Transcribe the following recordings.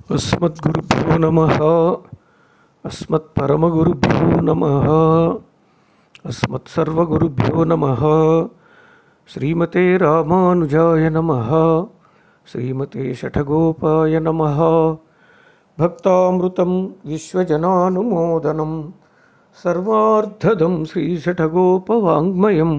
अस्मद्गुरुभ्यो नमः अस्मत्परमगुरुभ्यो नमः अस्मत्सर्वगुरुभ्यो नमः श्रीमते रामानुजाय नमः श्रीमते शठगोपाय नमः भक्तामृतं विश्वजनानुमोदनं सर्वार्धदं श्रीशठगोपवाङ्मयं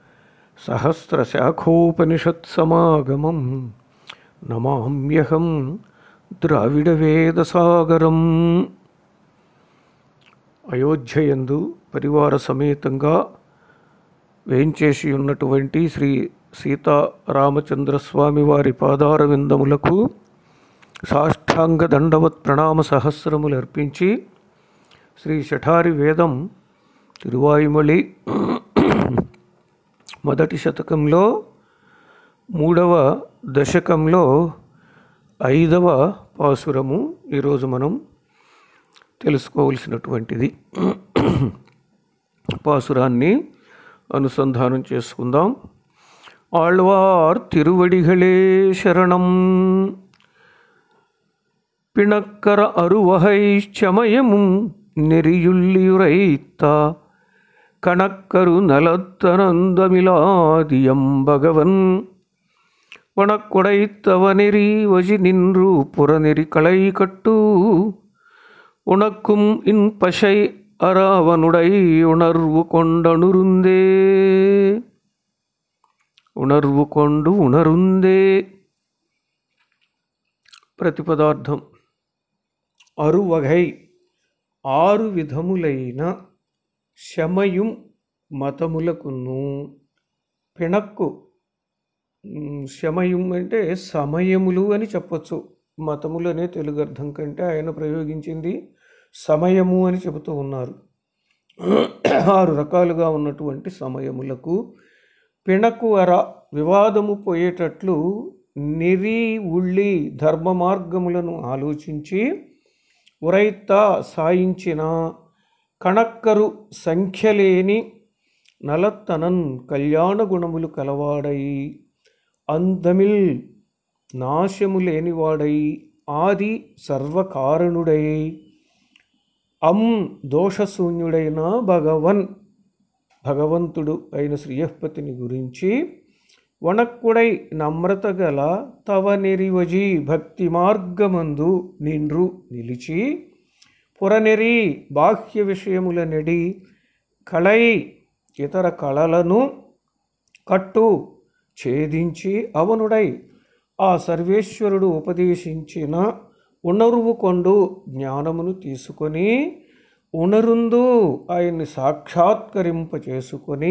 सहस्रशाखोपनिषत्समागमं నమామ్యహం ద్రావిడవేదసాగరం అయోధ్యయందు పరివార సమేతంగా వేంచేసి ఉన్నటువంటి శ్రీ సీతారామచంద్రస్వామి వారి పాదార విందములకు సాష్టాంగ దండవత్ ప్రణామ సహస్రములు అర్పించి శ్రీ శఠారి వేదం తిరువాయుమళి మొదటి శతకంలో మూడవ దశకంలో ఐదవ పాసురము ఈరోజు మనం తెలుసుకోవలసినటువంటిది పాసురాన్ని అనుసంధానం చేసుకుందాం ఆళ్వార్ తిరువడిகளே శరణం பிணக்கர அருவகை சமயமும் நெறியுள்ளியுரைத்த கணக்கரு நலத்தனந்தமிலாதியம் பகவன் உனக்குடைத்தவனெறி வஜி நின்று புறநெறி களை கட்டு உனக்கும் இன் பசை அராவனுடை உணர்வு கொண்டணுருந்தே ఉణర్వు కొండు ఉణరుందే ప్రతిపదార్థం అరువగై ఆరు విధములైన శమయుం మతములకును పిణక్కు మ్, శమయం అంటే సమయములు అని చెప్పొచ్చు మతములు అనే తెలుగు అర్థం కంటే ఆయన ప్రయోగించింది సమయము అని చెబుతూ ఉన్నారు ఆరు రకాలుగా ఉన్నటువంటి సమయములకు పిణకు అర వివాదము పోయేటట్లు నిరి ఉళ్ళి ధర్మ మార్గములను ఆలోచించి ఉరైత సాయించిన కణక్కరు సంఖ్యలేని నలత్తనన్ కళ్యాణ గుణములు కలవాడై అందమిల్ నాశము లేనివాడై ఆది సర్వకారణుడై అం దోషశూన్యుడైన భగవన్ భగవంతుడు అయిన శ్రీయపతిని గురించి వణక్కుడై నమ్రత గల తవ నెరివజి భక్తి మార్గమందు నిండ్రు నిలిచి పురనెరి బాహ్య విషయముల నెడి కళై ఇతర కళలను కట్టు ఛేదించి అవనుడై ఆ సర్వేశ్వరుడు ఉపదేశించిన ఉణరువు కొండు జ్ఞానమును తీసుకొని ఉణరుందు ఆయన్ని సాక్షాత్కరింప చేసుకొని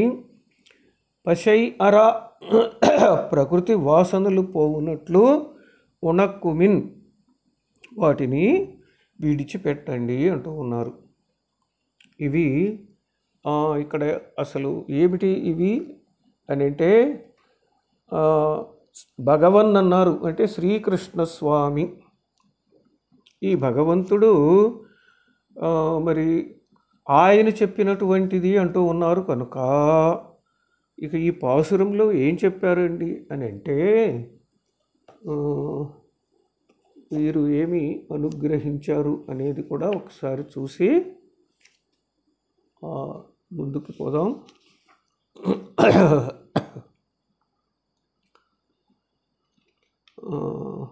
పశై అర ప్రకృతి వాసనలు పోవునట్లు ఉణక్కుమిన్ వాటిని విడిచిపెట్టండి అంటూ ఉన్నారు ఇవి ఆ, ఇక్కడ అసలు ఏమిటి ఇవి అని అంటే ఆ, భగవన్ అన్నారు అంటే శ్రీకృష్ణ స్వామి ఈ భగవంతుడు ఆ, మరి ఆయన చెప్పినటువంటిది అంటూ ఉన్నారు కనుక ఇక ఈ పాసురంలో ఏం చెప్పారండి అని అంటే ఆ, వీరు ఏమి అనుగ్రహించారు అనేది కూడా ఒకసారి చూసి ఆ, ముందుకు పోదాం ఆ,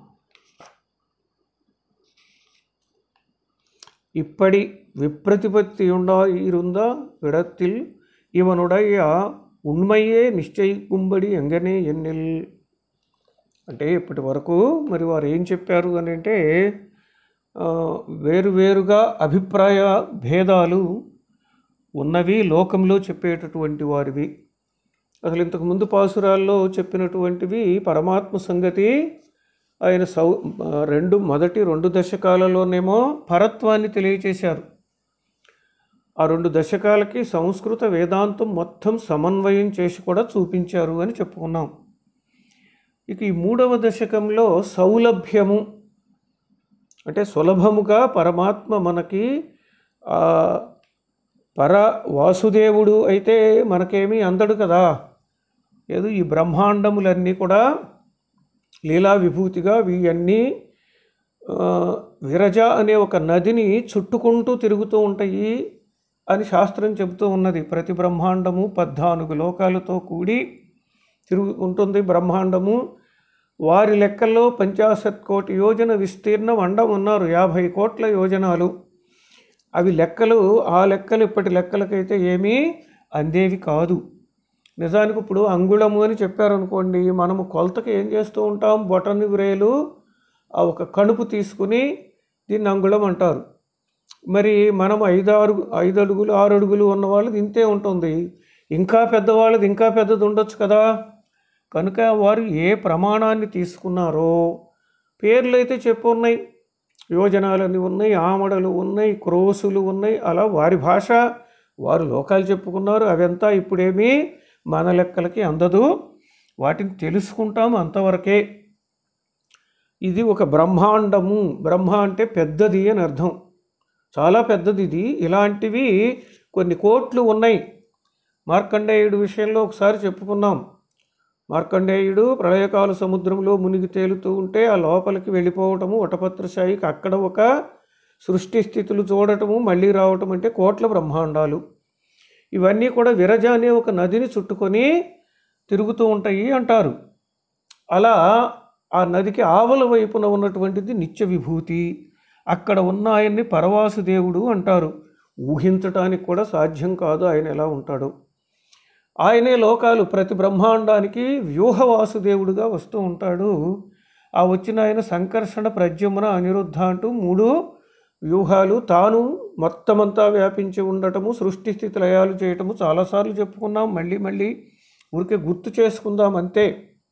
இப்படி விப்ரதிபத்தியுண்டா இருந்தா இடத்தில் இவனுடைய ఉన్మయే నిశ్చయికుంబడి ఎంగనే ఎన్నెల్ అంటే ఇప్పటి వరకు మరి వారు ఏం చెప్పారు అని అంటే ఆ, వేరువేరుగా అభిప్రాయ భేదాలు ఉన్నవి లోకంలో చెప్పేటటువంటి వారివి అసలు ఇంతకు ముందు పాసురాల్లో చెప్పినటువంటివి పరమాత్మ సంగతి ఆయన సౌ ఆ, రెండు మొదటి రెండు దశకాలలోనేమో పరత్వాన్ని తెలియచేశారు ఆ రెండు దశకాలకి సంస్కృత వేదాంతం మొత్తం సమన్వయం చేసి కూడా చూపించారు అని చెప్పుకున్నాం ఇక ఈ మూడవ దశకంలో సౌలభ్యము అంటే సులభముగా పరమాత్మ మనకి ఆ, పర వాసుదేవుడు అయితే మనకేమీ అందడు కదా ఏదో ఈ బ్రహ్మాండములన్నీ కూడా లీలా విభూతిగా ఇవన్నీ ఆ, విరజ అనే ఒక నదిని చుట్టుకుంటూ తిరుగుతూ ఉంటాయి అని శాస్త్రం చెబుతూ ఉన్నది ప్రతి బ్రహ్మాండము పద్నాలుగు లోకాలతో కూడి తిరుగు ఉంటుంది బ్రహ్మాండము వారి లెక్కల్లో పంచాశత్ కోటి యోజన విస్తీర్ణం అండం ఉన్నారు యాభై కోట్ల యోజనాలు అవి లెక్కలు ఆ లెక్కలు ఇప్పటి లెక్కలకైతే ఏమీ అందేవి కాదు నిజానికి ఇప్పుడు అంగుళము అని చెప్పారనుకోండి మనము కొలతకి ఏం చేస్తూ ఉంటాం బొటని వ్రేలు ఆ ఒక కణుపు తీసుకుని దీన్ని అంగుళం అంటారు మరి మనం ఐదు ఆరు ఐదు అడుగులు ఆరు అడుగులు ఉన్న వాళ్ళది ఇంతే ఉంటుంది ఇంకా పెద్దవాళ్ళది ఇంకా పెద్దది ఉండొచ్చు కదా కనుక వారు ఏ ప్రమాణాన్ని తీసుకున్నారో పేర్లు అయితే చెప్పు ఉన్నాయి యోజనాలని ఉన్నాయి ఆమడలు ఉన్నాయి క్రోసులు ఉన్నాయి అలా వారి భాష వారు లోకాలు చెప్పుకున్నారు అవంతా ఇప్పుడేమీ మన లెక్కలకి అందదు వాటిని తెలుసుకుంటాం అంతవరకే ఇది ఒక బ్రహ్మాండము బ్రహ్మ అంటే పెద్దది అని అర్థం చాలా పెద్దది ఇది ఇలాంటివి కొన్ని కోట్లు ఉన్నాయి మార్కండేయుడి విషయంలో ఒకసారి చెప్పుకున్నాం మార్కండేయుడు ప్రళయకాల సముద్రంలో మునిగి తేలుతూ ఉంటే ఆ లోపలికి వెళ్ళిపోవటము వటపత్రశాయికి అక్కడ ఒక సృష్టి స్థితులు చూడటము మళ్ళీ రావటం అంటే కోట్ల బ్రహ్మాండాలు ఇవన్నీ కూడా విరజ అనే ఒక నదిని చుట్టుకొని తిరుగుతూ ఉంటాయి అంటారు అలా ఆ నదికి ఆవల వైపున ఉన్నటువంటిది నిత్య విభూతి అక్కడ ఉన్న ఆయన్ని పరవాసు దేవుడు అంటారు ఊహించటానికి కూడా సాధ్యం కాదు ఆయన ఎలా ఉంటాడు ఆయనే లోకాలు ప్రతి బ్రహ్మాండానికి వ్యూహవాసుదేవుడుగా వస్తూ ఉంటాడు ఆ వచ్చిన ఆయన సంకర్షణ ప్రద్యుమ్న అనిరుద్ధ అంటూ మూడు వ్యూహాలు తాను మొత్తమంతా వ్యాపించి ఉండటము సృష్టి స్థితి లయాలు చేయటము చాలాసార్లు చెప్పుకున్నాం మళ్ళీ మళ్ళీ ఊరికే గుర్తు చేసుకుందాం అంతే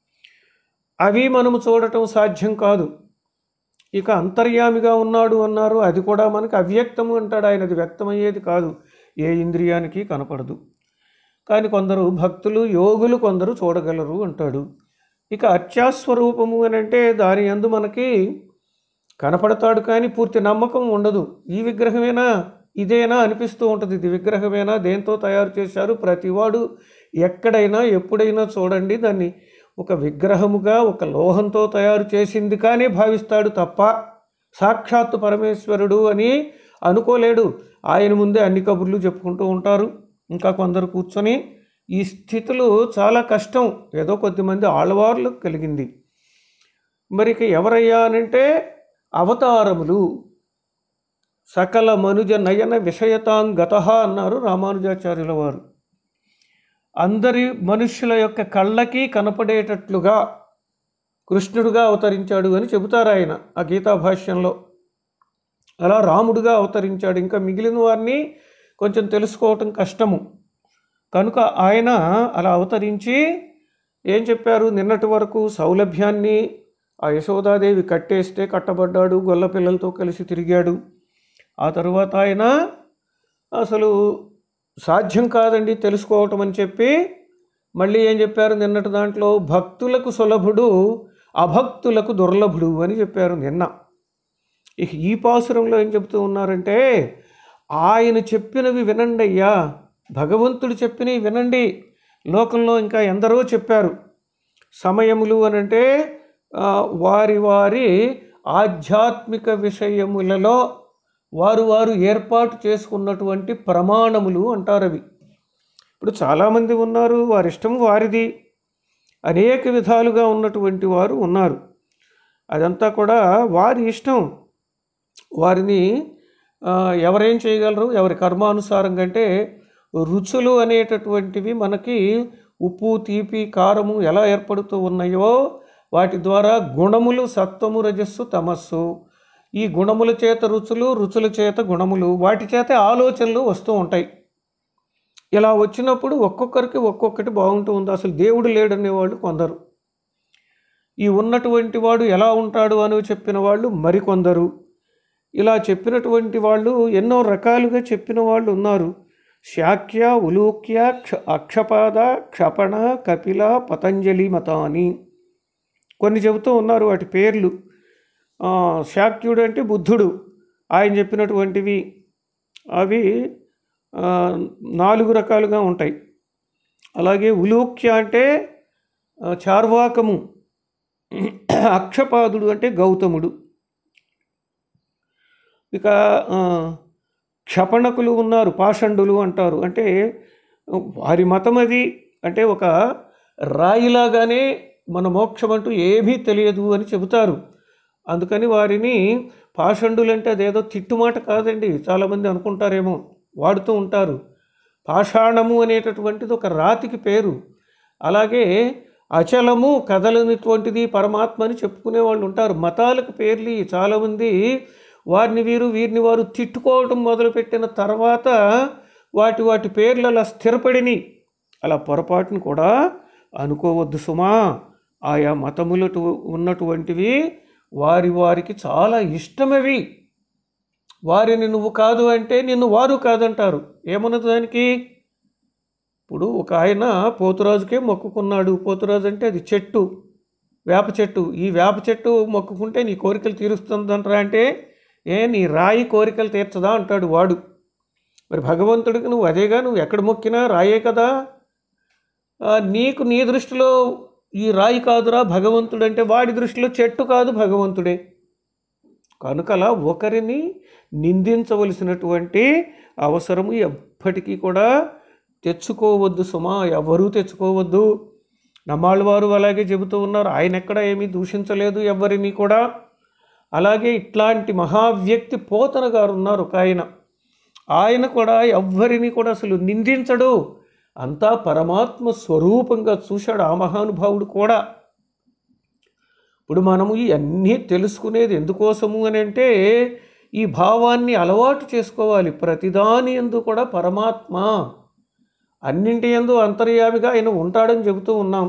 అవి మనము చూడటం సాధ్యం కాదు ఇక అంతర్యామిగా ఉన్నాడు అన్నారు అది కూడా మనకి అవ్యక్తము అంటాడు ఆయన అది వ్యక్తమయ్యేది కాదు ఏ ఇంద్రియానికి కనపడదు కానీ కొందరు భక్తులు యోగులు కొందరు చూడగలరు అంటాడు ఇక అత్యాస్వరూపము అని అంటే దాని యందు మనకి కనపడతాడు కానీ పూర్తి నమ్మకం ఉండదు ఈ విగ్రహమేనా ఇదేనా అనిపిస్తూ ఉంటుంది ఇది విగ్రహమేనా దేంతో తయారు చేశారు ప్రతివాడు ఎక్కడైనా ఎప్పుడైనా చూడండి దాన్ని ఒక విగ్రహముగా ఒక లోహంతో తయారు చేసింది కానీ భావిస్తాడు తప్ప సాక్షాత్తు పరమేశ్వరుడు అని అనుకోలేడు ఆయన ముందే అన్ని కబుర్లు చెప్పుకుంటూ ఉంటారు ఇంకా కొందరు కూర్చొని ఈ స్థితులు చాలా కష్టం ఏదో కొద్దిమంది ఆళ్ళవార్లకు కలిగింది మరి ఇక ఎవరయ్యా అనంటే అవతారములు సకల మనుజ నయన విషయతాంగత అన్నారు రామానుజాచార్యుల వారు అందరి మనుష్యుల యొక్క కళ్ళకి కనపడేటట్లుగా కృష్ణుడుగా అవతరించాడు అని చెబుతారు ఆయన ఆ గీతా భాష్యంలో అలా రాముడుగా అవతరించాడు ఇంకా మిగిలిన వారిని కొంచెం తెలుసుకోవటం కష్టము కనుక ఆయన అలా అవతరించి ఏం చెప్పారు నిన్నటి వరకు సౌలభ్యాన్ని ఆ యశోదాదేవి కట్టేస్తే కట్టబడ్డాడు గొల్ల పిల్లలతో కలిసి తిరిగాడు ఆ తరువాత ఆయన అసలు సాధ్యం కాదండి తెలుసుకోవటం అని చెప్పి మళ్ళీ ఏం చెప్పారు నిన్నటి దాంట్లో భక్తులకు సులభుడు అభక్తులకు దుర్లభుడు అని చెప్పారు నిన్న ఇక ఈ పాసురంలో ఏం చెప్తూ ఉన్నారంటే ఆయన చెప్పినవి వినండి అయ్యా భగవంతుడు చెప్పినవి వినండి లోకంలో ఇంకా ఎందరో చెప్పారు సమయములు అనంటే ఆ, వారి వారి ఆధ్యాత్మిక విషయములలో వారు వారు ఏర్పాటు చేసుకున్నటువంటి ప్రమాణములు అంటారు అవి ఇప్పుడు చాలామంది ఉన్నారు వారి ఇష్టం వారిది అనేక విధాలుగా ఉన్నటువంటి వారు ఉన్నారు అదంతా కూడా వారి ఇష్టం వారిని ఆ, ఎవరేం చేయగలరు ఎవరి కర్మానుసారం కంటే రుచులు అనేటటువంటివి మనకి ఉప్పు తీపి కారము ఎలా ఏర్పడుతూ ఉన్నాయో వాటి ద్వారా గుణములు సత్వము రజస్సు తమస్సు ఈ గుణముల చేత రుచులు రుచుల చేత గుణములు వాటి చేత ఆలోచనలు వస్తూ ఉంటాయి ఇలా వచ్చినప్పుడు ఒక్కొక్కరికి ఒక్కొక్కటి బాగుంటూ ఉంది అసలు దేవుడు లేడనేవాళ్ళు కొందరు ఈ ఉన్నటువంటి వాడు ఎలా ఉంటాడు అని చెప్పిన వాళ్ళు మరికొందరు ఇలా చెప్పినటువంటి వాళ్ళు ఎన్నో రకాలుగా చెప్పిన వాళ్ళు ఉన్నారు శాక్య ఉలూక్య క్ష అక్షపాద క్షపణ కపిల పతంజలి మతాని కొన్ని చెబుతూ ఉన్నారు వాటి పేర్లు ఆ, శాక్యుడు అంటే బుద్ధుడు ఆయన చెప్పినటువంటివి అవి ఆ, నాలుగు రకాలుగా ఉంటాయి అలాగే ఉలూక్య అంటే ఆ, చార్వాకము అక్షపాదుడు అంటే గౌతముడు ఇక ఆ, క్షపణకులు ఉన్నారు పాషండులు అంటారు అంటే వారి మతం అది అంటే ఒక రాయిలాగానే మన మోక్షం అంటూ ఏమీ తెలియదు అని చెబుతారు అందుకని వారిని పాషండులు అంటే అదేదో తిట్టుమాట కాదండి చాలామంది అనుకుంటారేమో వాడుతూ ఉంటారు పాషాణము అనేటటువంటిది ఒక రాతికి పేరు అలాగే అచలము కదలనిటువంటిది పరమాత్మ అని చెప్పుకునే వాళ్ళు ఉంటారు మతాలకు పేర్లు ఇవి. చాలామంది వారిని వీరు వీరిని వారు తిట్టుకోవటం మొదలుపెట్టిన తర్వాత వాటి వాటి పేర్లు అలా స్థిరపడిని అలా పొరపాటును కూడా అనుకోవద్దు సుమా ఆయా మతములటు ఉన్నటువంటివి వారి వారికి చాలా ఇష్టమవి వారిని నువ్వు కాదు అంటే నిన్ను వారు కాదంటారు ఏమన్నది దానికి ఇప్పుడు ఒక ఆయన పోతురాజుకే మొక్కుకున్నాడు పోతురాజు అంటే అది చెట్టు వేప చెట్టు ఈ వేప చెట్టు మొక్కుకుంటే నీ కోరికలు తీరుస్తుందంటరా అంటే ఏ నీ రాయి కోరికలు తీర్చదా అంటాడు వాడు మరి భగవంతుడికి నువ్వు అదేగా నువ్వు ఎక్కడ మొక్కినా రాయే కదా ఆ, నీకు నీ దృష్టిలో ఈ రాయి కాదురా భగవంతుడు అంటే వాడి దృష్టిలో చెట్టు కాదు భగవంతుడే కనుకలా ఒకరిని నిందించవలసినటువంటి అవసరము ఎప్పటికీ కూడా తెచ్చుకోవద్దు సుమా ఎవరూ తెచ్చుకోవద్దు నమ్మాళ్ళ వారు అలాగే చెబుతూ ఉన్నారు ఆయన ఎక్కడ ఏమీ దూషించలేదు ఎవరిని కూడా అలాగే ఇట్లాంటి మహావ్యక్తి పోతన గారు ఉన్నారు ఒక ఆయన ఆయన కూడా ఎవ్వరిని కూడా అసలు నిందించడు అంతా పరమాత్మ స్వరూపంగా చూశాడు ఆ మహానుభావుడు కూడా ఇప్పుడు మనము ఇవన్నీ తెలుసుకునేది ఎందుకోసము అని అంటే ఈ భావాన్ని అలవాటు చేసుకోవాలి ప్రతిదాని ఎందు కూడా పరమాత్మ అన్నింటి ఎందు అంతర్యామిగా ఆయన ఉంటాడని చెబుతూ ఉన్నాం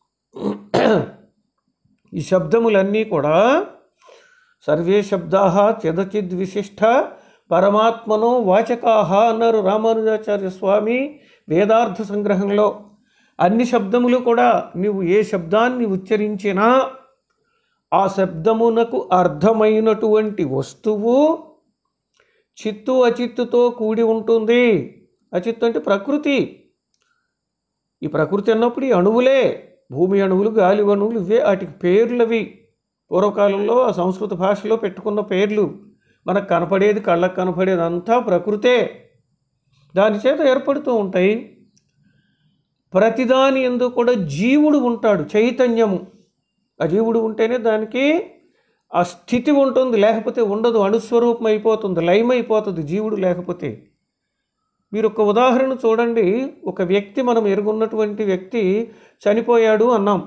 ఈ శబ్దములన్నీ కూడా సర్వే శబ్దా చిదచిద్ విశిష్ట పరమాత్మనో వాచకాహ అన్నారు రామానుజాచార్య స్వామి వేదార్థ సంగ్రహంలో అన్ని శబ్దములు కూడా నీవు ఏ శబ్దాన్ని ఉచ్చరించినా ఆ శబ్దమునకు అర్థమైనటువంటి వస్తువు చిత్తు అచిత్తుతో కూడి ఉంటుంది అచిత్తు అంటే ప్రకృతి ఈ ప్రకృతి అన్నప్పుడు ఈ అణువులే భూమి అణువులు గాలి అణువులు ఇవే వాటికి పేర్లవి పూర్వకాలంలో ఆ సంస్కృత భాషలో పెట్టుకున్న పేర్లు మనకు కనపడేది కళ్ళకు కనపడేది అంతా ప్రకృతే దాని చేత ఏర్పడుతూ ఉంటాయి ప్రతిదాని ఎందు కూడా జీవుడు ఉంటాడు చైతన్యము ఆ జీవుడు ఉంటేనే దానికి ఆ స్థితి ఉంటుంది లేకపోతే ఉండదు అణుస్వరూపం అయిపోతుంది లయమైపోతుంది జీవుడు లేకపోతే మీరు ఒక ఉదాహరణ చూడండి ఒక వ్యక్తి మనం ఎరుగున్నటువంటి వ్యక్తి చనిపోయాడు అన్నాం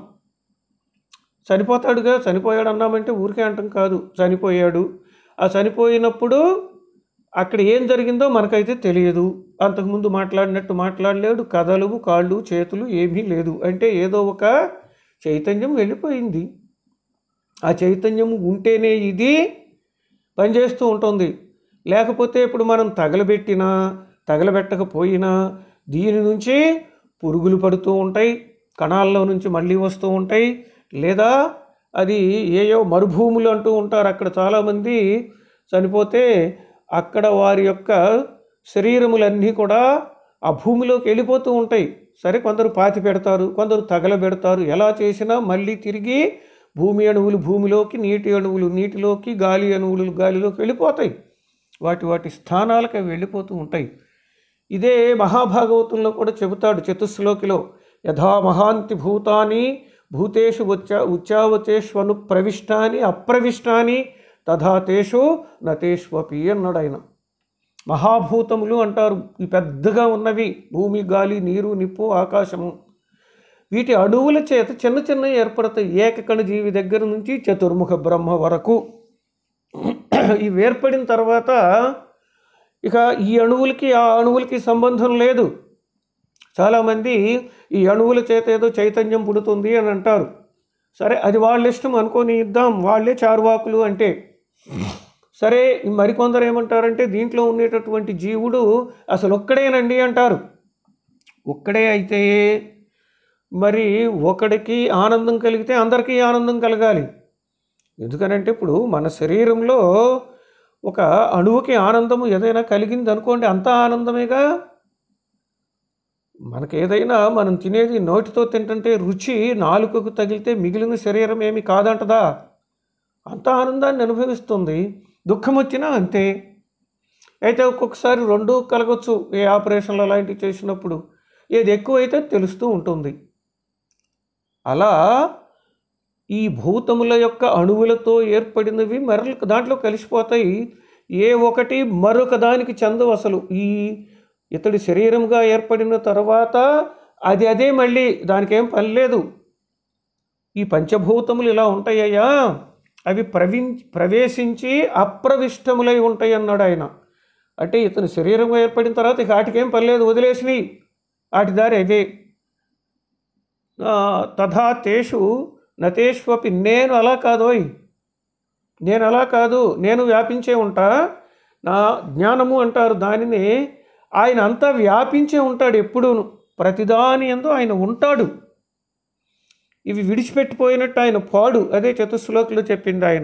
చనిపోతాడుగా చనిపోయాడు అన్నామంటే ఊరికే అంటాం కాదు చనిపోయాడు ఆ చనిపోయినప్పుడు అక్కడ ఏం జరిగిందో మనకైతే తెలియదు అంతకుముందు మాట్లాడినట్టు మాట్లాడలేడు కదలవు కాళ్ళు చేతులు ఏమీ లేదు అంటే ఏదో ఒక చైతన్యం వెళ్ళిపోయింది ఆ చైతన్యం ఉంటేనే ఇది పనిచేస్తూ ఉంటుంది లేకపోతే ఇప్పుడు మనం తగలబెట్టినా తగలబెట్టకపోయినా దీని నుంచి పురుగులు పడుతూ ఉంటాయి కణాల్లో నుంచి మళ్ళీ వస్తూ ఉంటాయి లేదా అది ఏయో మరుభూములు అంటూ ఉంటారు అక్కడ చాలామంది చనిపోతే అక్కడ వారి యొక్క శరీరములన్నీ కూడా ఆ భూమిలోకి వెళ్ళిపోతూ ఉంటాయి సరే కొందరు పాతి పెడతారు కొందరు తగలబెడతారు ఎలా చేసినా మళ్ళీ తిరిగి భూమి అణువులు భూమిలోకి నీటి అణువులు నీటిలోకి గాలి అణువులు గాలిలోకి వెళ్ళిపోతాయి వాటి వాటి స్థానాలకు అవి వెళ్ళిపోతూ ఉంటాయి ఇదే మహాభాగవతంలో కూడా చెబుతాడు చతుశ్లోకిలో యథా మహాంతి భూతాని భూతేషు వచ్చా ఉచ్చావచేష్వను ప్రవిష్టాని అప్రవిష్టాని తథా తేషు నతేష్వపి అన్నాడు ఆయన మహాభూతములు అంటారు ఈ పెద్దగా ఉన్నవి భూమి గాలి నీరు నిప్పు ఆకాశము వీటి అణువుల చేత చిన్న చిన్న ఏర్పడతాయి ఏకకణ జీవి దగ్గర నుంచి చతుర్ముఖ బ్రహ్మ వరకు ఇవి ఏర్పడిన తర్వాత ఇక ఈ అణువులకి ఆ అణువులకి సంబంధం లేదు చాలామంది ఈ అణువుల చేత ఏదో చైతన్యం పుడుతుంది అని అంటారు సరే అది వాళ్ళ ఇష్టం అనుకొని ఇద్దాం వాళ్ళే చారువాకులు అంటే సరే మరికొందరు ఏమంటారంటే దీంట్లో ఉండేటటువంటి జీవుడు అసలు ఒక్కడేనండి అంటారు ఒక్కడే అయితే మరి ఒకడికి ఆనందం కలిగితే అందరికీ ఆనందం కలగాలి ఎందుకనంటే ఇప్పుడు మన శరీరంలో ఒక అణువుకి ఆనందము ఏదైనా కలిగింది అనుకోండి అంతా ఆనందమేగా మనకి ఏదైనా మనం తినేది నోటితో తింటుంటే రుచి నాలుకకు తగిలితే మిగిలిన శరీరం ఏమి కాదంటదా అంత ఆనందాన్ని అనుభవిస్తుంది దుఃఖం వచ్చినా అంతే అయితే ఒక్కొక్కసారి రెండు కలగొచ్చు ఏ ఆపరేషన్లు అలాంటివి చేసినప్పుడు ఏది ఎక్కువైతే తెలుస్తూ ఉంటుంది అలా ఈ భూతముల యొక్క అణువులతో ఏర్పడినవి మరొక దాంట్లో కలిసిపోతాయి ఏ ఒకటి మరొక దానికి చెందవు అసలు ఈ ఇతడి శరీరంగా ఏర్పడిన తర్వాత అది అదే మళ్ళీ దానికి ఏం పని లేదు ఈ పంచభూతములు ఇలా ఉంటాయ్యా అవి ప్రవి ప్రవేశించి అప్రవిష్టములై ఉంటాయి అన్నాడు ఆయన అంటే ఇతని శరీరం ఏర్పడిన తర్వాత ఇక వాటికేం పని లేదు వదిలేసినాయి వాటి దారి అవే ఆ, తథా తేషు నతేష్వపి నేను అలా కాదోయ్ నేను అలా కాదు నేను వ్యాపించే ఉంటా నా జ్ఞానము అంటారు దానిని ఆయన అంతా వ్యాపించే ఉంటాడు ఎప్పుడూను ప్రతిదాని ఎందు ఆయన ఉంటాడు ఇవి విడిచిపెట్టిపోయినట్టు ఆయన పాడు అదే చతుశ్లోకిలో చెప్పింది ఆయన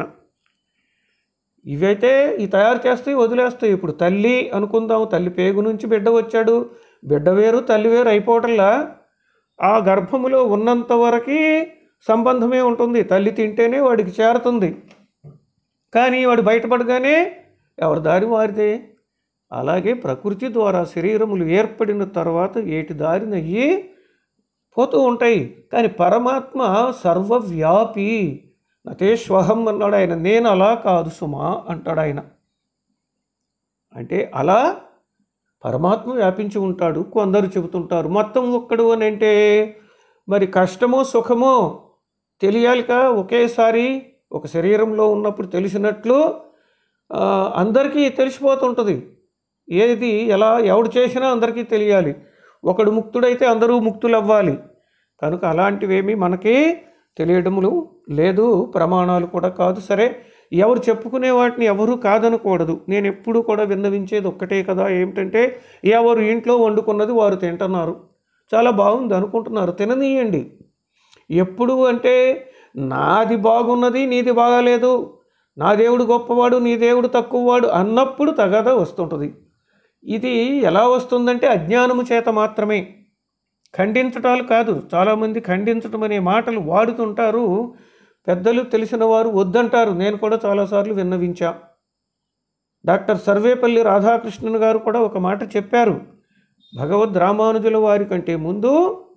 ఇవైతే ఈ తయారు చేస్తాయి వదిలేస్తాయి ఇప్పుడు తల్లి అనుకుందాం తల్లి పేగు నుంచి బిడ్డ వచ్చాడు బిడ్డ వేరు తల్లి వేరు అయిపోవటంలా ఆ గర్భములో ఉన్నంత వరకు సంబంధమే ఉంటుంది తల్లి తింటేనే వాడికి చేరుతుంది కానీ వాడు బయటపడగానే ఎవరి దారి వారిదే అలాగే ప్రకృతి ద్వారా శరీరములు ఏర్పడిన తర్వాత ఏటి దారినయ్యి పోతూ ఉంటాయి కానీ పరమాత్మ సర్వవ్యాపి నతేశ్వహం అన్నాడు ఆయన నేను అలా కాదు సుమా అంటాడు ఆయన అంటే అలా పరమాత్మ వ్యాపించి ఉంటాడు కొందరు చెబుతుంటారు మొత్తం ఒక్కడు అని అంటే మరి కష్టమో సుఖమో తెలియాలిగా ఒకేసారి ఒక శరీరంలో ఉన్నప్పుడు తెలిసినట్లు ఆ, అందరికీ తెలిసిపోతుంటుంది ఏది ఎలా ఎవడు చేసినా అందరికీ తెలియాలి ఒకడు ముక్తుడైతే అందరూ ముక్తులు అవ్వాలి కనుక అలాంటివేమీ మనకి తెలియడములు లేదు ప్రమాణాలు కూడా కాదు సరే ఎవరు చెప్పుకునే వాటిని ఎవరు కాదనకూడదు నేను ఎప్పుడు కూడా విన్నవించేది ఒక్కటే కదా ఏమిటంటే ఎవరు ఇంట్లో వండుకున్నది వారు తింటున్నారు చాలా బాగుంది అనుకుంటున్నారు తిననీయండి ఎప్పుడు అంటే నాది బాగున్నది నీది బాగాలేదు నా దేవుడు గొప్పవాడు నీ దేవుడు తక్కువవాడు అన్నప్పుడు తగదా వస్తుంటుంది ఇది ఎలా వస్తుందంటే అజ్ఞానము చేత మాత్రమే ఖండించటాలు కాదు చాలామంది ఖండించటం అనే మాటలు వాడుతుంటారు పెద్దలు తెలిసిన వారు వద్దంటారు నేను కూడా చాలాసార్లు విన్నవించా డాక్టర్ సర్వేపల్లి రాధాకృష్ణన్ గారు కూడా ఒక మాట చెప్పారు భగవద్ రామానుజుల వారి కంటే ముందు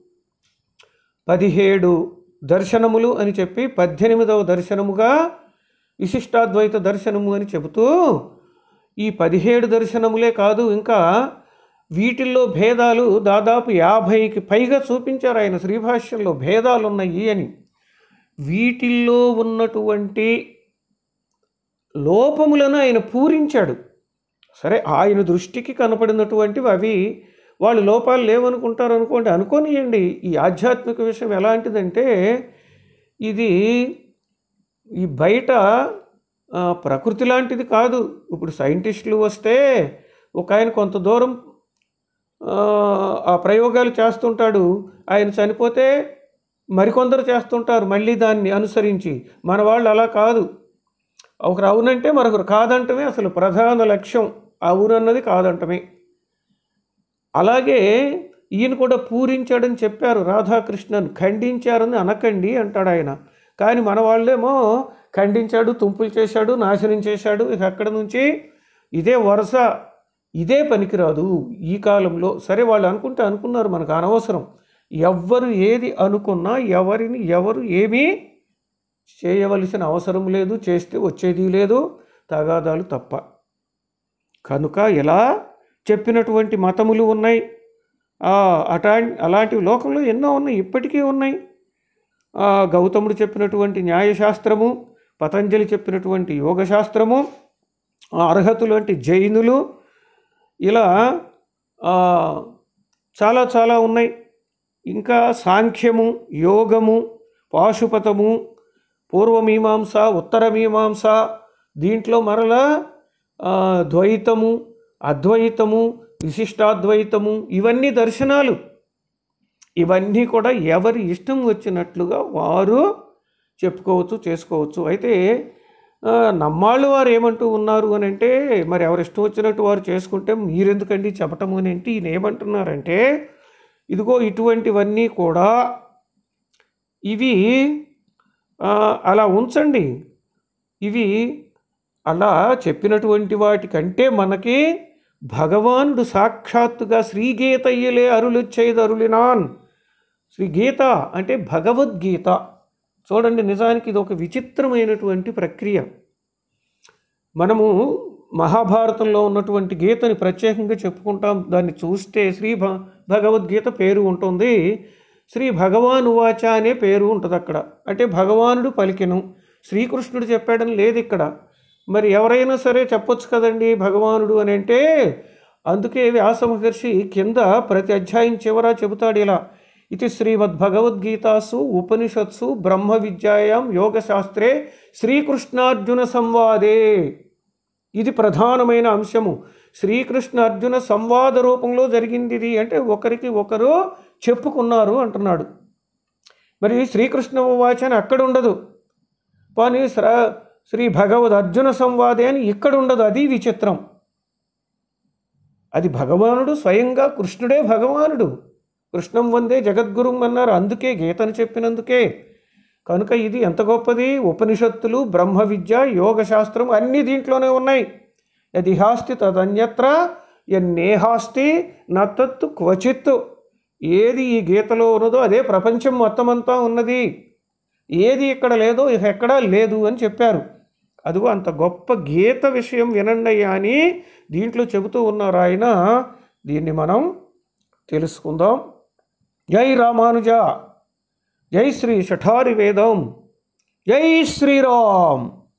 పదిహేడు దర్శనములు అని చెప్పి పద్దెనిమిదవ దర్శనముగా విశిష్టాద్వైత దర్శనము అని చెబుతూ ఈ పదిహేడు దర్శనములే కాదు ఇంకా వీటిల్లో భేదాలు దాదాపు యాభైకి పైగా చూపించారు ఆయన శ్రీభాష్యంలో భేదాలు ఉన్నాయి అని వీటిల్లో ఉన్నటువంటి లోపములను ఆయన పూరించాడు సరే ఆయన దృష్టికి కనపడినటువంటివి అవి వాళ్ళు లోపాలు లేవనుకుంటారు అనుకోండి అనుకోనియండి ఈ ఆధ్యాత్మిక విషయం ఎలాంటిదంటే ఇది ఈ బయట ఆ, ప్రకృతి లాంటిది కాదు ఇప్పుడు సైంటిస్టులు వస్తే ఒక ఆయన కొంత దూరం ఆ, ఆ ప్రయోగాలు చేస్తుంటాడు ఆయన చనిపోతే మరికొందరు చేస్తుంటారు మళ్ళీ దాన్ని అనుసరించి మన వాళ్ళు అలా కాదు ఒకరు అవునంటే మరొకరు కాదంటమే అసలు ప్రధాన లక్ష్యం అవునన్నది కాదంటమే అలాగే ఈయన కూడా పూరించాడని చెప్పారు రాధాకృష్ణన్ ఖండించారని అనకండి అంటాడు ఆయన కానీ మన వాళ్ళేమో ఖండించాడు తుంపులు చేశాడు నాశనం చేశాడు ఇక అక్కడ నుంచి ఇదే వరుస ఇదే పనికిరాదు ఈ కాలంలో సరే వాళ్ళు అనుకుంటే అనుకున్నారు మనకు అనవసరం ఎవ్వరు ఏది అనుకున్నా ఎవరిని ఎవరు ఏమీ చేయవలసిన అవసరం లేదు చేస్తే వచ్చేది లేదు తగాదాలు తప్ప కనుక ఇలా చెప్పినటువంటి మతములు ఉన్నాయి ఆ, అటా అలాంటి లోకంలో ఎన్నో ఉన్నాయి ఇప్పటికీ ఉన్నాయి ఆ, గౌతముడు చెప్పినటువంటి న్యాయశాస్త్రము పతంజలి చెప్పినటువంటి యోగశాస్త్రము ఆ, అర్హతులు వంటి జైనులు ఇలా ఆ, చాలా చాలా ఉన్నాయి ఇంకా సాంఖ్యము యోగము పాశుపతము పూర్వమీమాంస ఉత్తరమీమాంస దీంట్లో మరలా ఆ, ద్వైతము అద్వైతము విశిష్టాద్వైతము ఇవన్నీ దర్శనాలు ఇవన్నీ కూడా ఎవరి ఇష్టం వచ్చినట్లుగా వారు చెప్పుకోవచ్చు చేసుకోవచ్చు అయితే ఆ, నమ్మాళ్ళు వారు ఏమంటూ ఉన్నారు అని అంటే మరి ఎవరు ఇష్టం వచ్చినట్టు వారు చేసుకుంటే మీరెందుకండి చెప్పటము అని అంటే ఈయన ఏమంటున్నారంటే ఇదిగో ఇటువంటివన్నీ కూడా ఇవి ఆ, అలా ఉంచండి ఇవి అలా చెప్పినటువంటి వాటికంటే మనకి భగవానుడు సాక్షాత్తుగా శ్రీగీత ఇయ్యలే అరులుచ్చేది అరులినాన్ శ్రీ గీత అంటే భగవద్గీత చూడండి నిజానికి ఇది ఒక విచిత్రమైనటువంటి ప్రక్రియ మనము మహాభారతంలో ఉన్నటువంటి గీతని ప్రత్యేకంగా చెప్పుకుంటాం దాన్ని చూస్తే శ్రీ భ భగవద్గీత పేరు ఉంటుంది శ్రీ భగవాన్ వాచ అనే పేరు ఉంటుంది అక్కడ అంటే భగవానుడు పలికెను శ్రీకృష్ణుడు చెప్పాడని లేదు ఇక్కడ మరి ఎవరైనా సరే చెప్పొచ్చు కదండి భగవానుడు అని అంటే అందుకే వ్యాస మహర్షి కింద ప్రతి అధ్యాయం చివర చెబుతాడు ఇలా ఇది శ్రీమద్భగవద్గీతాసు ఉపనిషత్సు బ్రహ్మ విద్యాయాం యోగశాస్త్రే శ్రీకృష్ణార్జున సంవాదే ఇది ప్రధానమైన అంశము శ్రీకృష్ణ అర్జున సంవాద రూపంలో జరిగింది ఇది అంటే ఒకరికి ఒకరు చెప్పుకున్నారు అంటున్నాడు మరి శ్రీకృష్ణ వాచ అని అక్కడ ఉండదు కానీ శ్ర శ్రీ భగవద్ అర్జున సంవాదే అని ఇక్కడ ఉండదు అది విచిత్రం అది భగవానుడు స్వయంగా కృష్ణుడే భగవానుడు కృష్ణం వందే జగద్గురుం అన్నారు అందుకే గీతను చెప్పినందుకే కనుక ఇది ఎంత గొప్పది ఉపనిషత్తులు బ్రహ్మ విద్య యోగ శాస్త్రం అన్నీ దీంట్లోనే ఉన్నాయి యదిహాస్తి తదన్యత్ర ఎన్నేహాస్తి నత్తత్తు క్వచిత్తు ఏది ఈ గీతలో ఉన్నదో అదే ప్రపంచం మొత్తమంతా ఉన్నది ఏది ఇక్కడ లేదో ఇక ఎక్కడా లేదు అని చెప్పారు అదిగో అంత గొప్ప గీత విషయం వినండి అయ్యా అని దీంట్లో చెబుతూ ఉన్నారు ఆయన దీన్ని మనం తెలుసుకుందాం జై రామానుజ జై శ్రీ శఠారి వేదం జై శ్రీరామ్